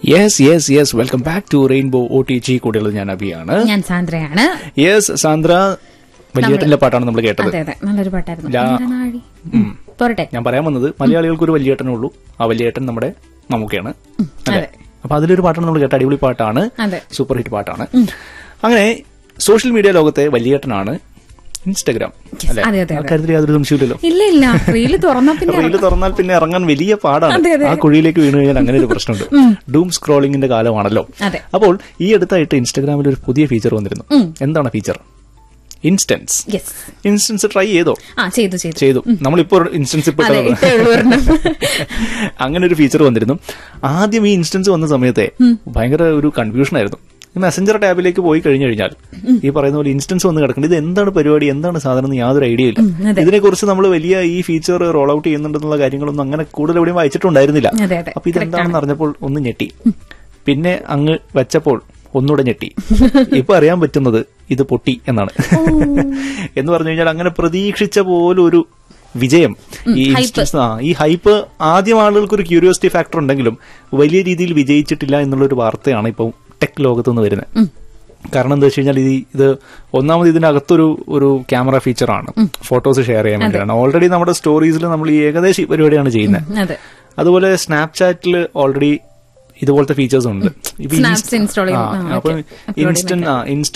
Yes yes yes welcome back to rainbow O T G കൂടെയുള്ളത് ഞാൻ അഭിയാണ് ഞാൻ സാന്ദ്രയാണ് yes Sandra വലിയേട്ടന്റെ പാട്ടാണ് നമ്മൾ കേട്ടത് അതെ അതെ നല്ലൊരു പാട്ടായിരുന്നു ലാ- ഇന്ദ്രനാഴി. പോരട്ടെ ഞാൻ പറയാൻ വന്നത് മലയാളികൾക്ക് ഒരു വലിയേട്ടനേ ഉള്ളൂ ആ വലിയേട്ടൻ നമ്മുടെ മമ്മൂക്കയാണ് അല്ലേ അതെ. അപ്പൊ അതിലൊരു പാട്ടാണ് നമ്മൾ കേട്ട അടിപൊളി പാട്ടാണ് അതെ സൂപ്പർ ഹിറ്റ് പാട്ടാണ് അങ്ങനെ സോഷ്യൽ മീഡിയ ലോകത്തെ വലിയേട്ടനാണ് ഇൻസ്റ്റഗ്രാം അല്ലെ അതെ, അതെ, അതെ. കാര്യത്തിൽ യാതൊരു സംശയമില്ലല്ലോ ഇല്ല ഇല്ല റീല് തുറന്നാ പിന്നെ റീല് തുറന്നാൽ പിന്നെ ഇറങ്ങാൻ വലിയ പാടാണ് അതെ, അതെ. ആ കുഴിയിലേക്ക് വീണു കഴിഞ്ഞാൽ അങ്ങനെ ഒരു പ്രശ്നമുണ്ട് ഡൂം സ്ക്രോളിംഗിന്റെ കാലമാണല്ലോ അതെ അപ്പോൾ ഈ അടുത്തായിട്ട് ഇൻസ്റ്റഗ്രാമിൽ ഒരു പുതിയ ഫീച്ചർ വന്നിരുന്നു എന്താണ് feature instance yes instance try ചെയ്തോ ആ ചെയ്തു ചെയ്തു ചെയ്തു നമ്മളിപ്പോ ഇൻസ്റ്റൻസ് ഇപ്പൊ അതെ ഇട്ടേ ഉള്ളൂ ഒരെണ്ണം. അങ്ങനെ ഒരു ഫീച്ചർ വന്നിരുന്നു ആദ്യം ഈ ഇൻസ്റ്റൻസ് വന്ന സമയത്തെ ഭയങ്കര ഒരു കൺഫ്യൂഷൻ ആയിരുന്നു ഈ മെസ്സഞ്ചർ ടാബിലേക്ക് പോയി കഴിഞ്ഞു കഴിഞ്ഞാൽ ഈ പറയുന്ന പോലെ ഇൻസ്റ്റൻസ് വന്ന് കിടക്കുന്നത് ഇത് എന്താണ് പരിപാടി എന്താണ് സാധനം എന്ന് യാതൊരു ഐഡിയ ഇല്ല അതെ. ഇതിനെക്കുറിച്ച് നമ്മൾ വലിയ ഈ ഫീച്ചർ റോൾ ഔട്ട് ചെയ്യുന്നുണ്ടെന്നുള്ള കാര്യങ്ങളൊന്നും അങ്ങനെ കൂടുതൽ എവിടെയും വായിച്ചിട്ടുണ്ടായിരുന്നില്ല അതെ, അതെ. അപ്പൊ ഇതെന്താണെന്ന് അറിഞ്ഞപ്പോൾ ഒന്ന് ഞെട്ടി പിന്നെ അങ്ങ് വെച്ചപ്പോൾ ഒന്നുകൂടെ ഞെട്ടി ഇപ്പൊ അറിയാൻ പറ്റുന്നത് ഇത് പൊട്ടി എന്നാണ് എന്ന് പറഞ്ഞു കഴിഞ്ഞാൽ അങ്ങനെ പ്രതീക്ഷിച്ച പോലും ഒരു വിജയം ഈ hype. ഇൻസ്റ്റൻസ് ആ ഈ ഹൈപ്പ് ആദ്യം ആളുകൾക്ക് ഒരു ക്യൂരിയോസിറ്റി ഫാക്ടർ ഉണ്ടെങ്കിലും വലിയ രീതിയിൽ വിജയിച്ചിട്ടില്ല എന്നുള്ള ഒരു വാർത്തയാണ് ഇപ്പം ടെക് ലോകത്ത് നിന്ന് വരുന്നത് കാരണം എന്താ വെച്ച് കഴിഞ്ഞാൽ ഇത് ഇത് ഒന്നാമത് ഇതിനകത്തൊരു ഒരു ക്യാമറ ഫീച്ചറാണ് ഫോട്ടോസ് ഷെയർ ചെയ്യാൻ വേണ്ടിയാണ് ഓൾറെഡി നമ്മുടെ സ്റ്റോറീസിൽ നമ്മൾ ഈ ഏകദേശം ഈ പരിപാടിയാണ് ചെയ്യുന്നത് അതെ അതുപോലെ സ്നാപ്ചാറ്റിൽ ഓൾറെഡി ഇതുപോലത്തെ ഫീച്ചേഴ്സ് ഉണ്ട് ഇപ്പൊ Snaps install ചെയ്യും. ആ, അപ്പൊ okay. Upload instant instant